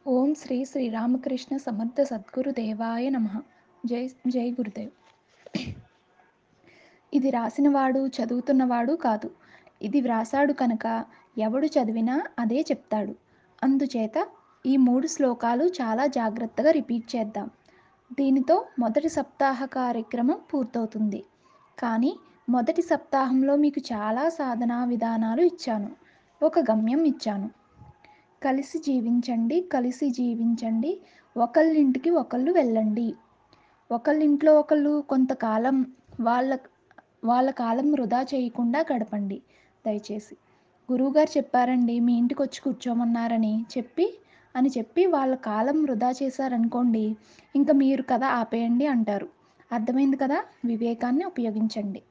ఓం శ్రీ శ్రీరామకృష్ణ సమర్థ సద్గురు దేవాయ నమ జై జై గురుదేవ్ ఇది రాసినవాడు చదువుతున్నవాడు కాదు ఇది వ్రాసాడు కనుక ఎవడు చదివినా అదే చెప్తాడు అందుచేత ఈ మూడు శ్లోకాలు చాలా జాగ్రత్తగా రిపీట్ చేద్దాం దీనితో మొదటి సప్తాహ కార్యక్రమం పూర్తవుతుంది కానీ మొదటి సప్తాహంలో మీకు చాలా సాధనా విధానాలు ఇచ్చాను ఒక గమ్యం ఇచ్చాను కలిసి జీవించండి కలిసి జీవించండి ఒకళ్ళింటికి ఒకళ్ళు వెళ్ళండి ఒకళ్ళింట్లో ఒకళ్ళు కొంతకాలం వాళ్ళ వాళ్ళ కాలం వృధా చేయకుండా గడపండి దయచేసి గురువుగారు చెప్పారండి మీ ఇంటికి వచ్చి కూర్చోమన్నారని చెప్పి అని చెప్పి వాళ్ళ కాలం వృధా చేశారనుకోండి ఇంకా మీరు కదా ఆపేయండి అంటారు అర్థమైంది కదా వివేకాన్ని ఉపయోగించండి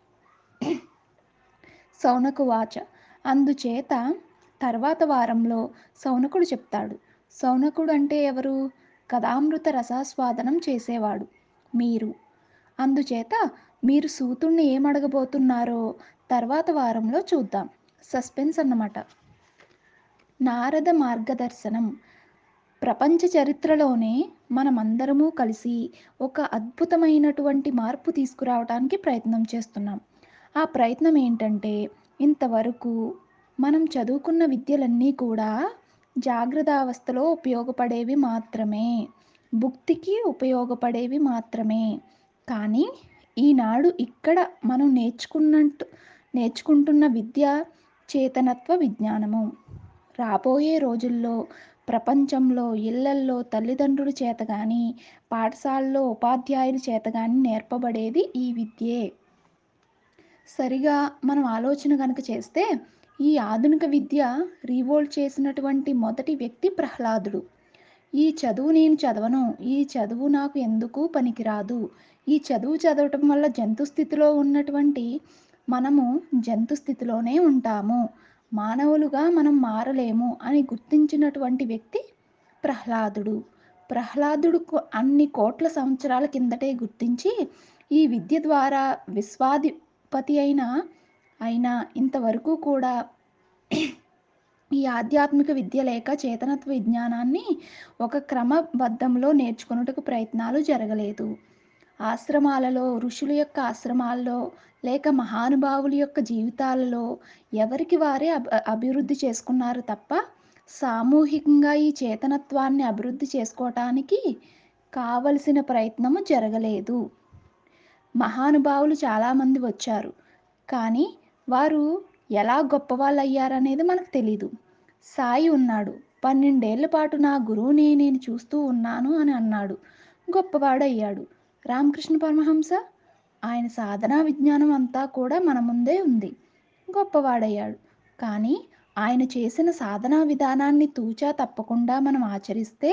సౌనకు వాచ అందుచేత తర్వాత వారంలో సౌనకుడు చెప్తాడు సౌనకుడు అంటే ఎవరు కథామృత రసాస్వాదనం చేసేవాడు మీరు అందుచేత మీరు సూతుణ్ణి ఏమడగబోతున్నారో తర్వాత వారంలో చూద్దాం సస్పెన్స్ అన్నమాట నారద మార్గదర్శనం ప్రపంచ చరిత్రలోనే మనమందరము కలిసి ఒక అద్భుతమైనటువంటి మార్పు తీసుకురావడానికి ప్రయత్నం చేస్తున్నాం ఆ ప్రయత్నం ఏంటంటే ఇంతవరకు మనం చదువుకున్న విద్యలన్నీ కూడా జాగ్రత్త అవస్థలో ఉపయోగపడేవి మాత్రమే భుక్తికి ఉపయోగపడేవి మాత్రమే కానీ ఈనాడు ఇక్కడ మనం నేర్చుకున్నట్టు నేర్చుకుంటున్న విద్య చేతనత్వ విజ్ఞానము రాబోయే రోజుల్లో ప్రపంచంలో ఇళ్లల్లో తల్లిదండ్రుల చేత కానీ పాఠశాలలో ఉపాధ్యాయుల చేత కానీ నేర్పబడేది ఈ విద్యే సరిగా మనం ఆలోచన కనుక చేస్తే ఈ ఆధునిక విద్య రీవోల్ట్ చేసినటువంటి మొదటి వ్యక్తి ప్రహ్లాదుడు ఈ చదువు నేను చదవను ఈ చదువు నాకు ఎందుకు పనికిరాదు ఈ చదువు చదవటం వల్ల జంతు స్థితిలో ఉన్నటువంటి మనము జంతు స్థితిలోనే ఉంటాము మానవులుగా మనం మారలేము అని గుర్తించినటువంటి వ్యక్తి ప్రహ్లాదుడు ప్రహ్లాదుడు అన్ని కోట్ల సంవత్సరాల కిందటే గుర్తించి ఈ విద్య ద్వారా విశ్వాధిపతి అయిన అయినా ఇంతవరకు కూడా ఈ ఆధ్యాత్మిక విద్య లేక చేతనత్వ విజ్ఞానాన్ని ఒక క్రమబద్ధంలో నేర్చుకున్నట్టుకు ప్రయత్నాలు జరగలేదు ఆశ్రమాలలో ఋషుల యొక్క ఆశ్రమాల్లో లేక మహానుభావుల యొక్క జీవితాలలో ఎవరికి వారే అబ్ అభివృద్ధి చేసుకున్నారు తప్ప సామూహికంగా ఈ చేతనత్వాన్ని అభివృద్ధి చేసుకోవటానికి కావలసిన ప్రయత్నము జరగలేదు మహానుభావులు చాలామంది వచ్చారు కానీ వారు ఎలా గొప్పవాళ్ళు అయ్యారనేది మనకు తెలీదు సాయి ఉన్నాడు పన్నెండేళ్ల పాటు నా గురువుని నేను చూస్తూ ఉన్నాను అని అన్నాడు గొప్పవాడయ్యాడు రామకృష్ణ పరమహంస ఆయన సాధనా విజ్ఞానం అంతా కూడా మన ముందే ఉంది గొప్పవాడయ్యాడు కానీ ఆయన చేసిన సాధనా విధానాన్ని తూచా తప్పకుండా మనం ఆచరిస్తే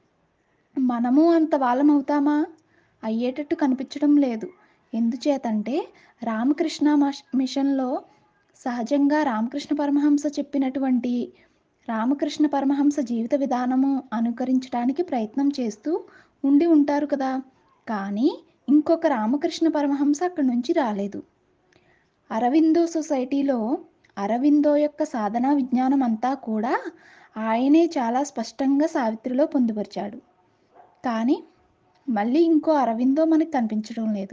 మనము అంత వాళ్ళం అవుతామా అయ్యేటట్టు కనిపించడం లేదు ఎందుచేతంటే రామకృష్ణ మిషన్లో సహజంగా రామకృష్ణ పరమహంస చెప్పినటువంటి రామకృష్ణ పరమహంస జీవిత విధానము అనుకరించడానికి ప్రయత్నం చేస్తూ ఉండి ఉంటారు కదా కానీ ఇంకొక రామకృష్ణ పరమహంస అక్కడి నుంచి రాలేదు అరవిందో సొసైటీలో అరవిందో యొక్క సాధనా విజ్ఞానం అంతా కూడా ఆయనే చాలా స్పష్టంగా సావిత్రిలో పొందుపరిచాడు కానీ మళ్ళీ ఇంకో అరవిందో మనకు కనిపించడం లేదు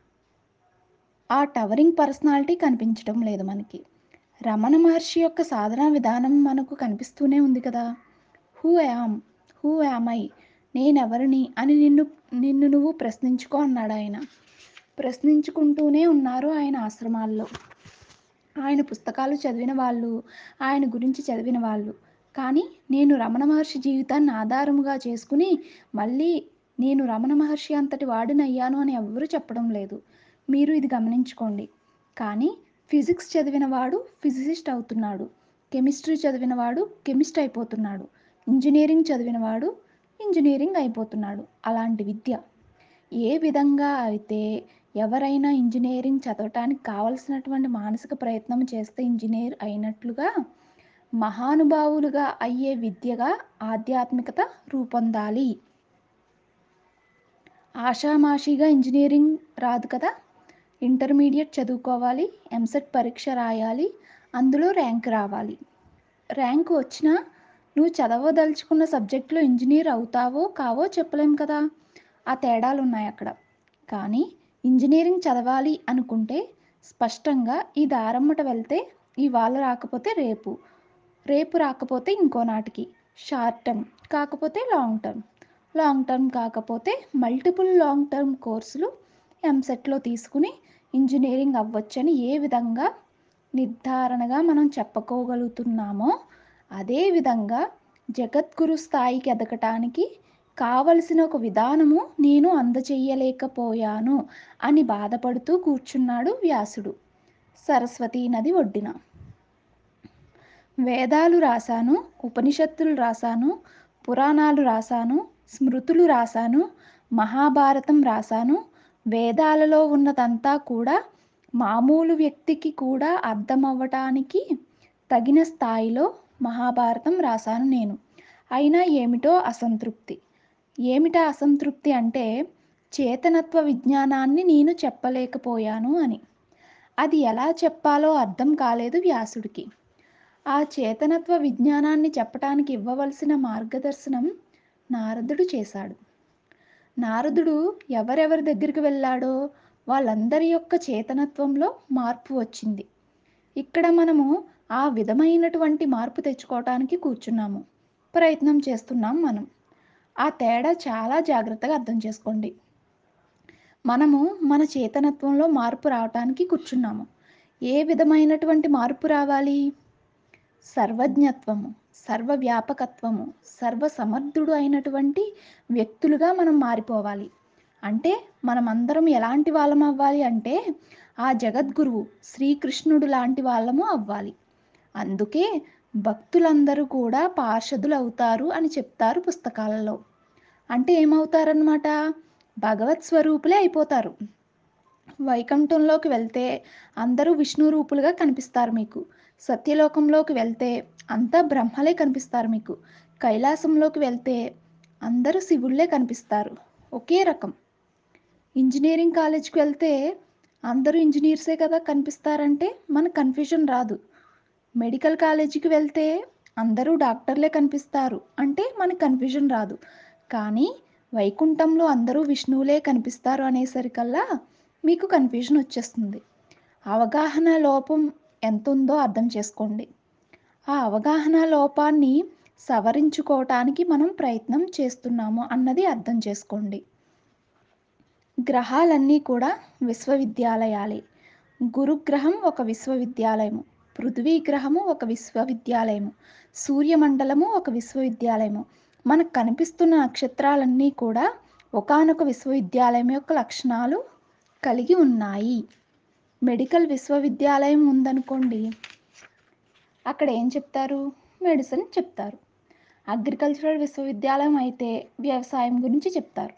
ఆ టవరింగ్ పర్సనాలిటీ కనిపించడం లేదు మనకి రమణ మహర్షి యొక్క సాధనా విధానం మనకు కనిపిస్తూనే ఉంది కదా who am who am I నేనెవరిని అని నిన్ను నిన్ను నువ్వు ప్రశ్నించుకో అన్నాడు ఆయన ప్రశ్నించుకుంటూనే ఉన్నారు ఆయన ఆశ్రమాల్లో ఆయన పుస్తకాలు చదివిన వాళ్ళు ఆయన గురించి చదివిన వాళ్ళు కానీ నేను రమణ మహర్షి జీవితాన్ని ఆధారముగా చేసుకుని మళ్ళీ నేను రమణ మహర్షి అంతటి వాడినయ్యాను అని ఎవ్వరూ చెప్పడం లేదు మీరు ఇది గమనించుకోండి కానీ ఫిజిక్స్ చదివిన వాడు ఫిజిసిస్ట్ అవుతున్నాడు కెమిస్ట్రీ చదివిన వాడు కెమిస్ట్ అయిపోతున్నాడు ఇంజనీరింగ్ చదివిన వాడు ఇంజనీరింగ్ అయిపోతున్నాడు అలాంటి విద్య ఏ విధంగా అయితే ఎవరైనా ఇంజనీరింగ్ చదవటానికి కావలసినటువంటి మానసిక ప్రయత్నం చేస్తే ఇంజనీర్ అయినట్లుగా మహానుభావులుగా అయ్యే విద్యగా ఆధ్యాత్మికత రూపొందాలి ఆషామాషిగా ఇంజనీరింగ్ రాదు కదా ఇంటర్మీడియట్ చదువుకోవాలి ఎంసెట్ పరీక్ష రాయాలి అందులో ర్యాంక్ రావాలి ర్యాంక్ వచ్చినా నువ్వు చదవదలుచుకున్న సబ్జెక్ట్‌లో ఇంజినీర్ అవుతావో, కావో చెప్పలేం కదా! ఆ తేడాలున్నాయక్కడ. కానీ ఇంజినీరింగ్ చదవాలి అనుకుంటే స్పష్టంగా ఈ దారెమ్మట వెళ్తే ఇవాళ రాకపోతే రేపు, రేపు రాకపోతే ఇంకో నాటికి, షార్ట్ టర్మ్ కాకపోతే లాంగ్ టర్మ్, లాంగ్ టర్మ్ కాకపోతే మల్టిపుల్ లాంగ్ టర్మ్ కోర్సులు ఎంసెట్‌లో తీసుకుని ఇంజినీరింగ్ అవ్వొచ్చని ఏ విధంగా నిర్ధారణగా మనం చెప్పుకోగలుగుతున్నామో, అదే విధంగా జగద్గురు స్థాయికి ఎదగటానికి కావలసిన ఒక విధానము నేను అందచెయ్యలేకపోయాను అని బాధపడుతూ కూర్చున్నాడు వ్యాసుడు సరస్వతీ నది ఒడ్డున. వేదాలు రాశాను, ఉపనిషత్తులు రాశాను, పురాణాలు రాశాను, స్మృతులు రాశాను, మహాభారతం రాశాను. వేదాలలో ఉన్నదంతా కూడా మామూలు వ్యక్తికి కూడా అర్థమవ్వటానికి తగిన స్థాయిలో మహాభారతం రాశాను నేను. అయినా ఏమిటో అసంతృప్తి. ఏమిటా అసంతృప్తి అంటే చేతనత్వ విజ్ఞానాన్ని నేను చెప్పలేకపోయాను అని. అది ఎలా చెప్పాలో అర్థం కాలేదు వ్యాసుడికి. ఆ చేతనత్వ విజ్ఞానాన్ని చెప్పటానికి ఇవ్వవలసిన మార్గదర్శనం నారదుడు చేశాడు. నారదుడు ఎవరెవరి దగ్గరికి వెళ్ళాడో వాళ్ళందరి యొక్క చేతనత్వంలో మార్పు వచ్చింది. ఇక్కడ మనము ఆ విధమైనటువంటి మార్పు తెచ్చుకోవటానికి కూర్చున్నాము. ప్రయత్నం చేస్తున్నాం మనం. ఆ తేడా చాలా జాగ్రత్తగా అర్థం చేసుకోండి. మనము మన చేతనత్వంలో మార్పు రావటానికి కూర్చున్నాము. ఏ విధమైనటువంటి మార్పు రావాలి? సర్వజ్ఞత్వము, సర్వవ్యాపకత్వము, సర్వసమర్థుడు అయినటువంటి వ్యక్తులుగా మనం మారిపోవాలి. అంటే మనమందరం ఎలాంటి వాళ్ళం అవ్వాలి అంటే ఆ జగద్గురువు శ్రీకృష్ణుడు లాంటి వాళ్ళము అవ్వాలి. అందుకే భక్తులందరూ కూడా పార్షదులవుతారు అని చెప్తారు పుస్తకాలలో. అంటే ఏమవుతారన్నమాట? భగవత్ స్వరూపులే అయిపోతారు. వైకుంఠంలోకి వెళ్తే అందరూ విష్ణు రూపులుగా కనిపిస్తారు మీకు. సత్యలోకంలోకి వెళ్తే అంతా బ్రహ్మలే కనిపిస్తారు మీకు. కైలాసంలోకి వెళ్తే అందరూ శివుళ్ళే కనిపిస్తారు. ఒకే రకం. ఇంజినీరింగ్ కాలేజ్‌కి వెళ్తే అందరూ ఇంజినీర్సే కదా కనిపిస్తారంటే మనకు కన్ఫ్యూజన్ రాదు. మెడికల్ కాలేజీకి వెళ్తే అందరూ డాక్టర్లే కనిపిస్తారు అంటే మనకు కన్ఫ్యూజన్ రాదు. కానీ వైకుంఠంలో అందరూ విష్ణువులే కనిపిస్తారు అనేసరికల్లా మీకు కన్ఫ్యూజన్ వచ్చేస్తుంది. అవగాహన లోపం ఎంతుందో అర్థం చేసుకోండి. ఆ అవగాహన లోపాన్ని సవరించుకోవటానికి మనం ప్రయత్నం చేస్తున్నాము అన్నది అర్థం చేసుకోండి. గ్రహాలన్నీ కూడా విశ్వవిద్యాలయాలే. గురుగ్రహం ఒక విశ్వవిద్యాలయము. పృథివీ గ్రహము ఒక విశ్వవిద్యాలయము. సూర్యమండలము ఒక విశ్వవిద్యాలయము. మనకు కనిపిస్తున్న నక్షత్రాలన్నీ కూడా ఒకానొక విశ్వవిద్యాలయం యొక్క లక్షణాలు కలిగి ఉన్నాయి. మెడికల్ విశ్వవిద్యాలయం ఉందనుకోండి. అక్కడ ఏం చెప్తారు? మెడిసిన్ చెప్తారు. అగ్రికల్చరల్ విశ్వవిద్యాలయం అయితే వ్యవసాయం గురించి చెప్తారు.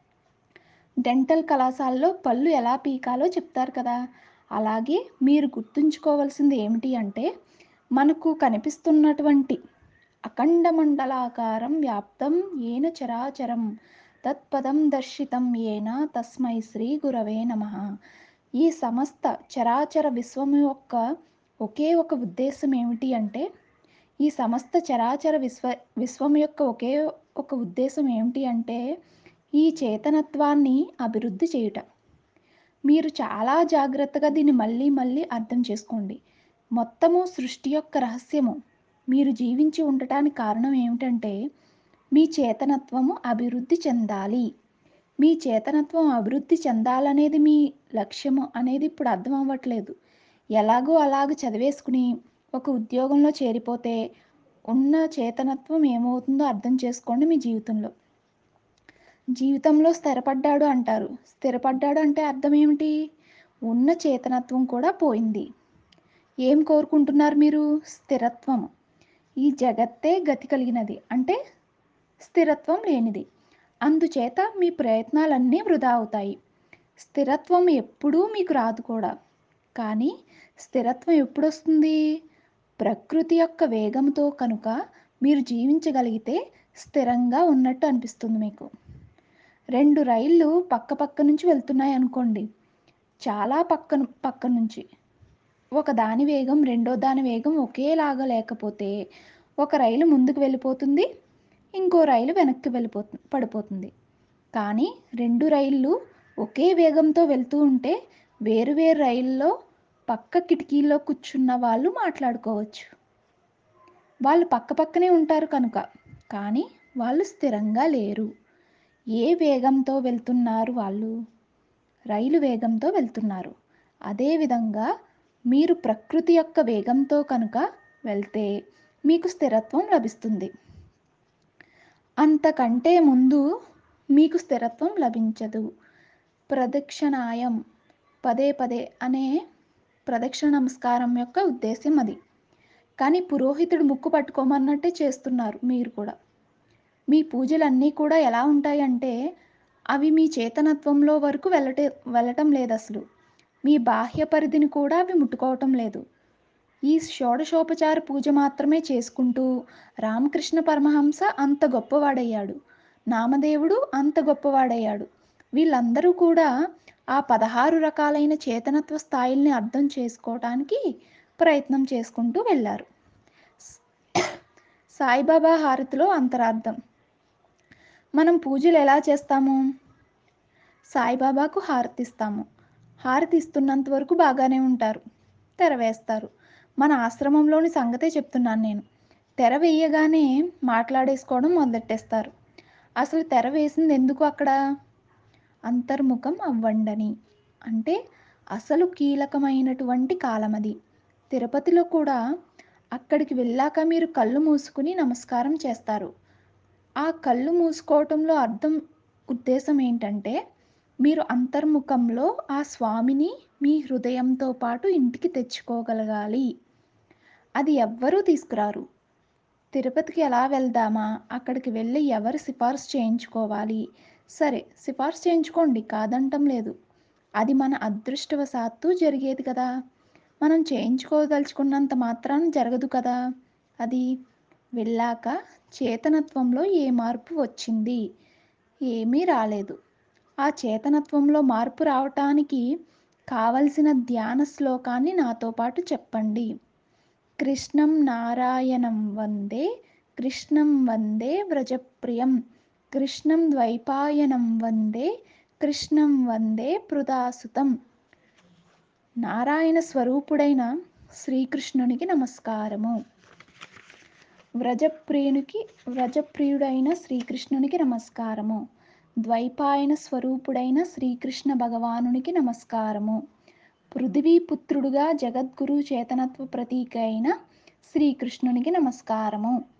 డెంటల్ కళాశాలలో పళ్ళు ఎలా పీకాలో చెప్తారు కదా! అలాగే మీరు గుర్తుంచుకోవాల్సింది ఏమిటి అంటే మనకు కనిపిస్తున్నటువంటి అఖండమండలాకారం వ్యాప్తం యేన చరాచరం తత్పదం దర్శితం యేన తస్మై శ్రీ గురవే నమః. ఈ సమస్త చరాచర విశ్వం యొక్క ఒకే ఒక ఉద్దేశం ఏమిటి అంటే ఈ సమస్త చరాచర విశ్వ విశ్వం యొక్క ఒకే ఒక ఉద్దేశం ఏమిటి అంటే ఈ చేతనత్వాన్ని అభివృద్ధి చేయుట. మీరు చాలా జాగ్రత్తగా దీన్ని మళ్ళీ మళ్ళీ అర్థం చేసుకోండి. మొత్తము సృష్టి యొక్క రహస్యము మీరు జీవించి ఉండటానికి కారణం ఏమిటంటే మీ చేతనత్వము అభివృద్ధి చెందాలి. మీ చేతనత్వం అభివృద్ధి చెందాలనేది మీ లక్ష్యము అనేది ఇప్పుడు అర్థం అవ్వట్లేదు. ఎలాగో అలాగ చదివేసుకుని ఒక ఉద్యోగంలో చేరిపోతే ఉన్న చేతనత్వం ఏమవుతుందో అర్థం చేసుకోండి మీ జీవితంలో. జీవితంలో స్థిరపడ్డాడు అంటారు. స్థిరపడ్డాడు అంటే అర్థం ఏమిటి? ఉన్న చేతనత్వం కూడా పోయింది. ఏం కోరుకుంటున్నారు మీరు? స్థిరత్వము. ఈ జగత్తే గతి కలిగినది. అంటే స్థిరత్వం లేనిది. అందుచేత మీ ప్రయత్నాలన్నీ వృధా అవుతాయి. స్థిరత్వం ఎప్పుడూ మీకు రాదు కూడా. కానీ స్థిరత్వం ఎప్పుడొస్తుంది? ప్రకృతి యొక్క వేగంతో కనుక మీరు జీవించగలిగితే స్థిరంగా ఉన్నట్టు అనిపిస్తుంది మీకు. 2 రైళ్ళు పక్క పక్క నుంచి వెళ్తున్నాయనుకోండి. చాలా పక్కన పక్క నుంచి. ఒక దాని వేగం రెండో దాని వేగం ఒకేలాగా లేకపోతే ఒక రైలు ముందుకు వెళ్ళిపోతుంది ఇంకో రైలు వెనక్కి వెళ్ళిపోతు పడిపోతుంది కానీ రెండు రైళ్ళు ఒకే వేగంతో వెళ్తూ ఉంటే వేరు వేరు రైల్లో పక్క కిటికీల్లో కూర్చున్న వాళ్ళు మాట్లాడుకోవచ్చు వాళ్ళు పక్క పక్కనే ఉంటారు కనుక కానీ వాళ్ళు స్థిరంగా లేరు ఏ వేగంతో వెళ్తున్నారు వాళ్ళు రైలు వేగంతో వెళ్తున్నారు అదేవిధంగా మీరు ప్రకృతి యొక్క వేగంతో కనుక వెళ్తే మీకు స్థిరత్వం లభిస్తుంది అంతకంటే ముందు మీకు స్థిరత్వం లభించదు ప్రదక్షిణాయం పదే పదే అనే ప్రదక్షిణ నమస్కారం యొక్క ఉద్దేశం అది కానీ పురోహితుడు ముక్కు పట్టుకోమన్నట్టే చేస్తున్నారు మీరు కూడా మీ పూజలన్నీ కూడా ఎలా ఉంటాయంటే అవి మీ చేతనత్వంలో వరకు వెళ్ళటే వెళ్ళటం లేదు అసలు మీ బాహ్య పరిధిని కూడా అవి ముట్టుకోవటం లేదు ఈ షోడశోపచార పూజ మాత్రమే చేసుకుంటూ రామకృష్ణ పరమహంస అంత గొప్పవాడయ్యాడు నామదేవుడు అంత గొప్పవాడయ్యాడు వీళ్ళందరూ కూడా ఆ పదహారు రకాలైన చేతనత్వ స్థాయిల్ని అర్థం చేసుకోవటానికి ప్రయత్నం చేసుకుంటూ వెళ్ళారు సాయిబాబా హారతిలో అంతరార్థం మనం పూజలు ఎలా చేస్తాము సాయిబాబాకు హారతి ఇస్తాము హారతి ఇస్తున్నంత వరకు బాగానే ఉంటారు తెర వేస్తారు మన ఆశ్రమంలోని సంగతే చెప్తున్నాను నేను తెర వేయగానే మాట్లాడేసుకోవడం మొదలెట్టేస్తారు అసలు తెర వేసింది ఎందుకు అక్కడ అంతర్ముఖం అవ్వండని అంటే అసలు కీలకమైనటువంటి కాలం అది తిరుపతిలో కూడా అక్కడికి వెళ్ళాక మీరు కళ్ళు మూసుకుని నమస్కారం చేస్తారు ఆ కళ్ళు మూసుకోవటంలో అర్థం ఉద్దేశం ఏంటంటే మీరు అంతర్ముఖంలో ఆ స్వామిని మీ హృదయంతో పాటు ఇంటికి తెచ్చుకోగలగాలి అది ఎవ్వరూ తీసుకురారు తిరుపతికి ఎలా వెళ్దామా అక్కడికి వెళ్ళి ఎవరు సిఫార్సు చేయించుకోవాలి సరే సిఫార్సు చేయించుకోండి కాదంటం లేదు అది మన అదృష్టవశాత్తు జరిగేది కదా మనం చేయించుకోదలుచుకున్నంత మాత్రాన జరగదు కదా అది వెళ్ళాక చేతనత్వంలో ఏ మార్పు వచ్చింది ఏమీ రాలేదు ఆ చేతనత్వంలో మార్పు రావటానికి కావలసిన ధ్యాన శ్లోకాన్ని నాతో పాటు చెప్పండి కృష్ణం నారాయణం వందే కృష్ణం వందే వ్రజప్రియం కృష్ణం ద్వైపాయనం వందే కృష్ణం వందే పృదాసుతం నారాయణ స్వరూపుడైన శ్రీకృష్ణునికి నమస్కారము వ్రజప్రియునికి వ్రజప్రియుడైన శ్రీకృష్ణునికి నమస్కారము ద్వైపాయన స్వరూపుడైన శ్రీకృష్ణ భగవానునికి నమస్కారము పృథివీపుత్రుడుగా జగద్గురు చేతనత్వ ప్రతీక అయిన శ్రీకృష్ణునికి నమస్కారము